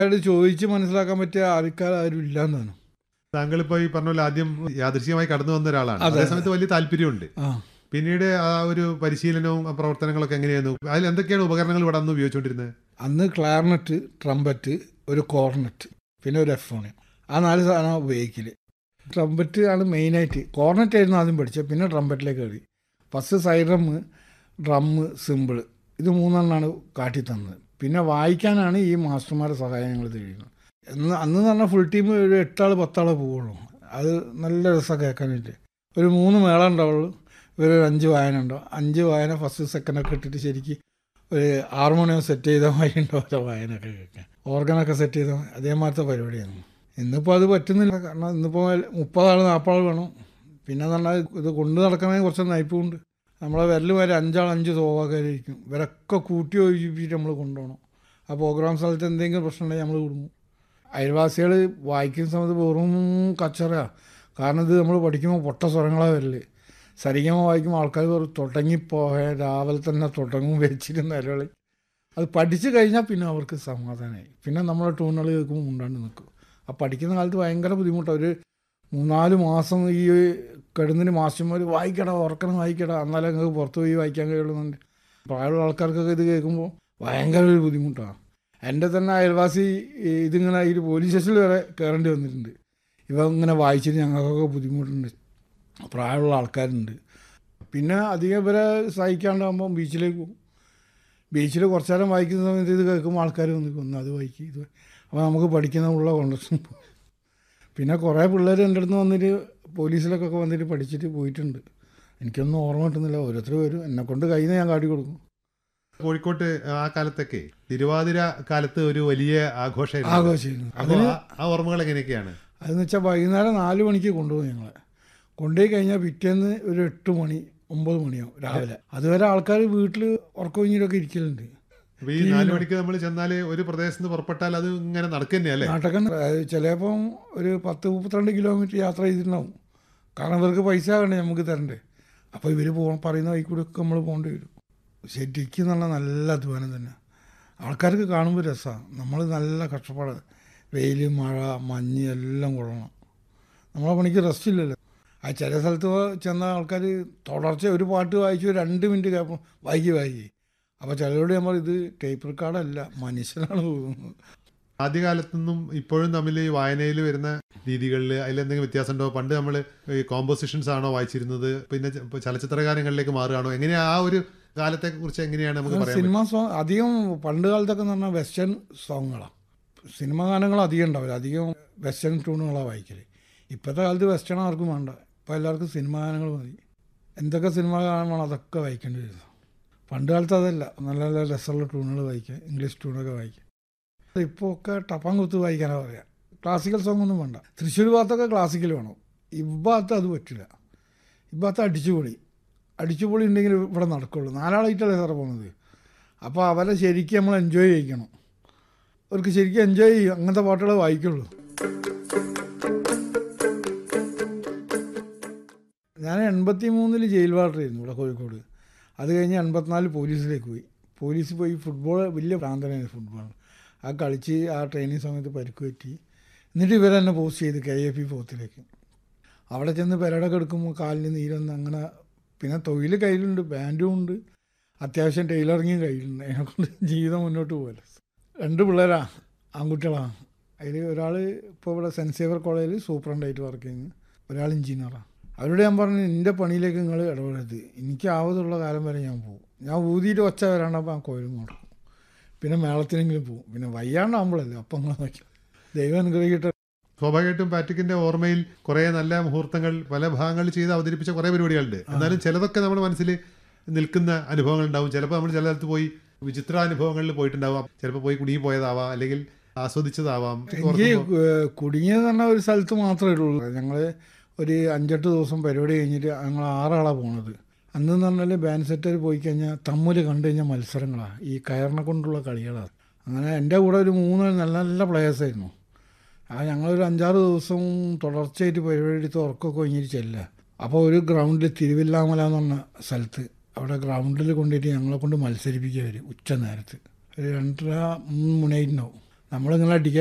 അയാൾ ചോദിച്ച് മനസ്സിലാക്കാൻ പറ്റിയ ആൾക്കാർ ആരും ഇല്ലാന്നാണ് താങ്കൾ ഇപ്പോൾ ഈ പറഞ്ഞ പോലെ ആദ്യം യാദൃശ്ചികമായി കടന്നു വന്ന ഒരാളാണ് അതെ. അതേ സമയത്ത് വലിയ താല്പര്യമുണ്ട് ആ പിന്നീട് ആ ഒരു പരിശീലനവും ആ പ്രവർത്തനങ്ങളൊക്കെ എങ്ങനെയായിരുന്നു അതിൽ എന്തൊക്കെയാണ് ഉപകരണങ്ങൾ ഇവിടെ അന്ന് ഉപയോഗിച്ചുകൊണ്ടിരുന്നത് അന്ന് ക്ലാർനെറ്റ് ട്രംപറ്റ് ഒരു കോർണറ്റ് പിന്നെ ഒരു എഫോണിയം ആ നാല് സാധനം ഉപയോഗിക്കല് ട്രംപറ്റ് ആണ് മെയിനായിട്ട് കോർണറ്റ് ആയിരുന്നു ആദ്യം പഠിച്ചത് പിന്നെ ട്രംപറ്റിലേക്ക് കയറി ഫസ്റ്റ് സൈഡ്രം ഡ്രമ്മ് സിമ്പിൾ ഇത് മൂന്നെണ്ണമാണ് കാട്ടി തന്നത് പിന്നെ വായിക്കാനാണ് ഈ മാസ്റ്റർമാരുടെ സഹായം ഞങ്ങൾ തേടുന്നത് എന്ന് അന്ന് എന്ന് പറഞ്ഞാൽ ഫുൾ ടീം ഒരു എട്ടാൾ പത്താളെ പോവുള്ളൂ അത് നല്ല രസമാണ് കേൾക്കാനായിട്ട് ഒരു മൂന്ന് മേള ഉണ്ടാവുള്ളൂ ഒരു അഞ്ച് വായന ഉണ്ടാവും അഞ്ച് വായന ഫസ്റ്റ് സെക്കൻഡൊക്കെ ഇട്ടിട്ട് ശരിക്ക് ഒരു ഹാർമോണിയം സെറ്റ് ചെയ്ത മാതിരി ഉണ്ടാവില്ല വായനൊക്കെ കേൾക്കാൻ ഓർഗനൊക്കെ സെറ്റ് ചെയ്ത അതേമാതിരത്തെ പരിപാടിയാണ് ഇന്നിപ്പോൾ അത് പറ്റുന്നില്ല കാരണം ഇന്നിപ്പോൾ മുപ്പതാൾ നാൽപ്പതാൾ വേണം പിന്നെ എന്ന് പറഞ്ഞാൽ ഇത് കൊണ്ടു നടക്കണമെങ്കിൽ കുറച്ച് നയിപ്പുണ്ട് നമ്മളെ വിരൽ വരെ അഞ്ചാൾ അഞ്ച് സോവാക്കാരിയിരിക്കും ഇവരൊക്കെ കൂട്ടി ഒഴിപ്പിച്ചിട്ട് നമ്മൾ കൊണ്ടുപോകണം ആ പ്രോഗ്രാം സ്ഥലത്ത് എന്തെങ്കിലും പ്രശ്നം ഉണ്ടെങ്കിൽ നമ്മൾ കുടുങ്ങും അയൽവാസികൾ വായിക്കുന്ന സമയത്ത് വെറും കച്ചറ കാരണം ഇത് നമ്മൾ പഠിക്കുമ്പോൾ പൊട്ട സ്വരങ്ങളാണ് വരല് സരിഗമ വായിക്കുമ്പോൾ ആൾക്കാർ വെറും തുടങ്ങിപ്പോയ രാവിലെ തന്നെ തുടങ്ങും വെച്ചിരുന്ന നിലവിളി അത് പഠിച്ചു കഴിഞ്ഞാൽ പിന്നെ അവർക്ക് സമാധാനമായി പിന്നെ നമ്മളെ ട്യൂണുകൾ കേൾക്കുമ്പോൾ മുണ്ടാണ്ട് നിൽക്കും ആ പഠിക്കുന്ന കാലത്ത് ഭയങ്കര ബുദ്ധിമുട്ടാണ് ഒരു മൂന്നാല് മാസം ഈ കിടന്നിന് മാസ്റ്റർമാർ വായിക്കടാ ഉറക്കണം വായിക്കടാ എന്നാലേ നിങ്ങൾക്ക് പുറത്ത് പോയി വായിക്കാൻ കഴിയുള്ളൂന്നുണ്ട് പ്രായമുള്ള ആൾക്കാർക്കൊക്കെ ഇത് കേൾക്കുമ്പോൾ ഭയങ്കര ഒരു ബുദ്ധിമുട്ടാണ് എൻ്റെ തന്നെ അയൽവാസി ഈ ഇതിങ്ങനെ ഈ പോലീസ് സ്റ്റേഷനിൽ വരെ കയറേണ്ടി വന്നിട്ടുണ്ട് ഇവ ഇങ്ങനെ വായിച്ചിട്ട് ഞങ്ങൾക്കൊക്കെ ബുദ്ധിമുട്ടുണ്ട് പ്രായമുള്ള ആൾക്കാരുണ്ട് പിന്നെ അധികം ഇവരെ സഹിക്കാണ്ടാകുമ്പോൾ ബീച്ചിലേക്ക് പോകും ബീച്ചിൽ കുറച്ചു നേരം വായിക്കുന്ന സമയത്ത് ഇത് കേൾക്കുമ്പോൾ ആൾക്കാർ വന്നിരിക്കും ഒന്ന് അത് വായിക്കും ഇത് അപ്പോൾ നമുക്ക് പഠിക്കുന്ന ഉള്ള കോൺഗ്രസും പിന്നെ കുറേ പിള്ളേർ എൻ്റെ അടുത്ത് വന്നിട്ട് പോലീസിലൊക്കെ വന്നിട്ട് പഠിച്ചിട്ട് പോയിട്ടുണ്ട് എനിക്കൊന്നും ഓർമ്മ കിട്ടുന്നില്ല ഓരോരുത്തർ വരും എന്നെ കൊണ്ട് കയ്യിൽ നിന്ന് ഞാൻ കാട്ടി കൊടുക്കും കോഴിക്കോട്ട് ആ കാലത്തൊക്കെ തിരുവാതിര കാലത്ത് ഒരു വലിയ ആഘോഷമായിരുന്നു ആഘോഷിക്കുന്നു അപ്പോൾ ആ- ആ ഓർമ്മകൾ എങ്ങനെയൊക്കെയാണ് അതെന്ന് വെച്ചാൽ വൈകുന്നേരം നാല് മണിക്ക് കൊണ്ടുപോകും ഞങ്ങളെ കൊണ്ടുപോയി കഴിഞ്ഞാൽ പിറ്റേന്ന് ഒരു എട്ട് മണി ഒമ്പത് മണിയാവും രാവിലെ അതുവരെ ആൾക്കാർ വീട്ടിൽ ഉറക്കൊഴിഞ്ഞിട്ടൊക്കെ ഇരിക്കലുണ്ട് അപ്പൊ ഈ നാല് മണിക്ക് നമ്മൾ ചെന്നാല് ഒരു പ്രദേശത്ത് നിന്ന് പുറപ്പെട്ടാൽ അത് ഇങ്ങനെ നടക്കുക അല്ലേ നാട്ടൊക്കെ ചിലപ്പം ഒരു പത്ത് മുപ്പത്തിരണ്ട് കിലോമീറ്റർ യാത്ര ചെയ്തിട്ടുണ്ടാവും കാരണം ഇവർക്ക് പൈസ വേണ്ടേ നമുക്ക് തരണ്ടേ അപ്പോൾ ഇവർ പോ പറയുന്ന വഴി കൂടെ ഒക്കെ നമ്മൾ പോകേണ്ടി വരും ശരിക്കും നല്ല നല്ല അധ്വാനം തന്നെ ആൾക്കാർക്ക് കാണുമ്പോൾ രസമാണ് നമ്മൾ നല്ല കഷ്ടപ്പാട് വെയിൽ മഴ മഞ്ഞ് എല്ലാം കൊള്ളണം നമ്മളെ പണിക്ക് റെസ്റ്റ് ഇല്ലല്ലോ ആ ചില സ്ഥലത്ത് ചെന്ന ആൾക്കാർ തുടർച്ച ഒരു പാട്ട് വായിച്ചു രണ്ട് മിനിറ്റ് കേൾപ്പം വൈകി വൈകി അപ്പോൾ ചിലരോട് നമ്മൾ ഇത് ടേപ്പ് റെക്കോർഡല്ല മനുഷ്യനാണ് തോന്നുന്നത് ആദ്യകാലത്തു നിന്നും ഇപ്പോഴും തമ്മിൽ ഈ വായനയിൽ വരുന്ന രീതികളിൽ അതിലെന്തെങ്കിലും വ്യത്യാസം ഉണ്ടോ പണ്ട് നമ്മൾ ഈ കോമ്പോസിഷൻസ് ആണോ വായിച്ചിരുന്നത് പിന്നെ ച- ഇപ്പൊ ചലച്ചിത്ര ഗാനങ്ങളിലേക്ക് മാറുകയാണോ എങ്ങനെയാ ആ ഒരു കാലത്തെ കുറിച്ച് എങ്ങനെയാണ് നമുക്ക് പറയാൻ സിനിമ സോങ് അധികം പണ്ട് കാലത്തൊക്കെ എന്ന് പറഞ്ഞാൽ വെസ്റ്റേൺ സോങ്ങുകളാണ് സിനിമ ഗാനങ്ങൾ അധികം ഉണ്ടാവില്ല അധികം വെസ്റ്റേൺ ട്യൂണുകളാണ് വായിക്കൽ ഇപ്പോഴത്തെ കാലത്ത് വെസ്റ്റേൺ ആർക്കും വേണ്ട ഇപ്പോൾ എല്ലാവർക്കും സിനിമ ഗാനങ്ങൾ മതി എന്തൊക്കെ സിനിമ ഗാനമാണോ അതൊക്കെ വായിക്കേണ്ടി വരും പണ്ട് കാലത്ത് അതല്ല നല്ല നല്ല രസമുള്ള ട്യൂണുകൾ വായിക്കുക ഇംഗ്ലീഷ് ട്യൂണൊക്കെ വായിക്കുക ഇപ്പോൾ ഒക്കെ ടപ്പം കുത്ത് വായിക്കാനാണ് പറയുക ക്ലാസിക്കൽ സോങ് ഒന്നും വേണ്ട തൃശ്ശൂർ ഭാഗത്തൊക്കെ ക്ലാസിക്കൽ വേണം ഇഭാഗത്ത് അത് പറ്റില്ല ഇഭാഗത്ത് അടിച്ചുപൊളി അടിച്ചുപൊളി ഉണ്ടെങ്കിൽ ഇവിടെ നടക്കുള്ളൂ നാലാളായിട്ടല്ലേ സാറേ പോകുന്നത് അപ്പോൾ അവരെ ശരിക്കും നമ്മൾ എൻജോയ് ചെയ്യിക്കണം അവർക്ക് ശരിക്കും എൻജോയ് ചെയ്യും അങ്ങനത്തെ പാട്ടുകൾ വായിക്കുള്ളൂ ഞാൻ എൺപത്തി മൂന്നിൽ ജയിൽ വാർഡറായിരുന്നു ഇവിടെ കോഴിക്കോട് അത് കഴിഞ്ഞ് എൺപത്തിനാല് പോലീസിലേക്ക് പോയി പോലീസ് പോയി ഫുട്ബോൾ വലിയ പ്രാന്തനായിരുന്നു ഫുട്ബോൾ ആ കളിച്ച് ആ ട്രെയിനിങ് സമയത്ത് പരിക്ക് പറ്റി എന്നിട്ട് ഇവരെന്നെ പോസ്റ്റ് ചെയ്ത് കെ എ പി പോത്തിലേക്ക് അവിടെ ചെന്ന് പെരടൊക്കെ എടുക്കുമ്പോൾ കാലിന് നീരൊന്ന് അങ്ങനെ പിന്നെ തൊഴിൽ കയ്യിലുണ്ട് ബാൻഡും ഉണ്ട് അത്യാവശ്യം ടൈലറിങ്ങും കയ്യിലുണ്ട് അതിനെക്കൊണ്ട് ജീവിതം മുന്നോട്ട് പോകല രണ്ട് പിള്ളേരാ ആൺകുട്ടികളാണ് അതിൽ ഒരാൾ ഇപ്പോൾ ഇവിടെ സെൻറ്റ് സേവർ കോളേജിൽ സൂപ്രണ്ടായിട്ട് വർക്ക് ചെയ്യുന്നു ഒരാൾ എഞ്ചിനീയറാണ് അവരോട് ഞാൻ പറഞ്ഞു എൻ്റെ പണിയിലേക്ക് നിങ്ങൾ ഇടപെടരുത് എനിക്ക് ആവതുള്ള കാലം വരെ ഞാൻ പോകും ഞാൻ ഊതിയിട്ട് ഒച്ച വരാണ്ടപ്പോൾ ആ കോയിലും കൊടുക്കും പിന്നെ മേളത്തിനെങ്കിലും പോകും പിന്നെ വയ്യാണ്ടാകുമ്പോഴല്ലേ അപ്പം നിങ്ങൾ നോക്കി ദൈവം അനുഗ്രഹിക്കട്ടെ സ്വാഭാവികമായിട്ടും പാറ്റിക്കിന്റെ ഓർമ്മയിൽ കുറെ നല്ല മുഹൂർത്തങ്ങൾ പല ഭാഗങ്ങളിൽ ചെയ്ത് അവതരിപ്പിച്ച കുറെ പരിപാടികളുണ്ട് എന്നാലും ചിലതൊക്കെ നമ്മുടെ മനസ്സിൽ നിൽക്കുന്ന അനുഭവങ്ങൾ ഉണ്ടാവും ചിലപ്പോൾ നമ്മൾ ചില സ്ഥലത്ത് പോയി വിചിത്ര അനുഭവങ്ങളിൽ പോയിട്ടുണ്ടാവാം ചിലപ്പോൾ പോയി കുടുങ്ങി പോയതാവാം അല്ലെങ്കിൽ ആസ്വദിച്ചതാവാം എനിക്ക് ഏഹ് കുടുങ്ങിയത് പറഞ്ഞ ഒരു സ്ഥലത്ത് മാത്രമേ ഉള്ളൂ ഞങ്ങൾ ഒരു അഞ്ചെട്ട് ദിവസം പരിപാടി കഴിഞ്ഞിട്ട് ഞങ്ങൾ ആറാളാണ് പോണത് അന്ന് എന്ന് പറഞ്ഞാൽ ബാൻഡ് സെറ്റർ പോയി കഴിഞ്ഞാൽ തമ്മിൽ കണ്ടു കഴിഞ്ഞാൽ മത്സരങ്ങളാണ് ഈ കയറിനെ കൊണ്ടുള്ള കളികളാണ് അങ്ങനെ എൻ്റെ കൂടെ ഒരു മൂന്ന് നല്ല നല്ല പ്ലേയേഴ്സായിരുന്നു ആ ഞങ്ങളൊരു അഞ്ചാറ് ദിവസം തുടർച്ചയായിട്ട് പരിപാടി എടുത്ത് ഉറക്കമൊക്കെ കഴിഞ്ഞിട്ട് ചെല്ലുക അപ്പോൾ ഒരു ഗ്രൗണ്ടിൽ തിരുവില്ലാമല എന്ന് പറഞ്ഞ സ്ഥലത്ത് അവിടെ ഗ്രൗണ്ടിൽ കൊണ്ടുപോയിട്ട് ഞങ്ങളെ കൊണ്ട് മത്സരിപ്പിക്കുക വരും ഉച്ച നേരത്ത് ഒരു രണ്ടര മൂന്ന് മണിയായിട്ടുണ്ടാവും നമ്മളിങ്ങനെ അടിക്കാൻ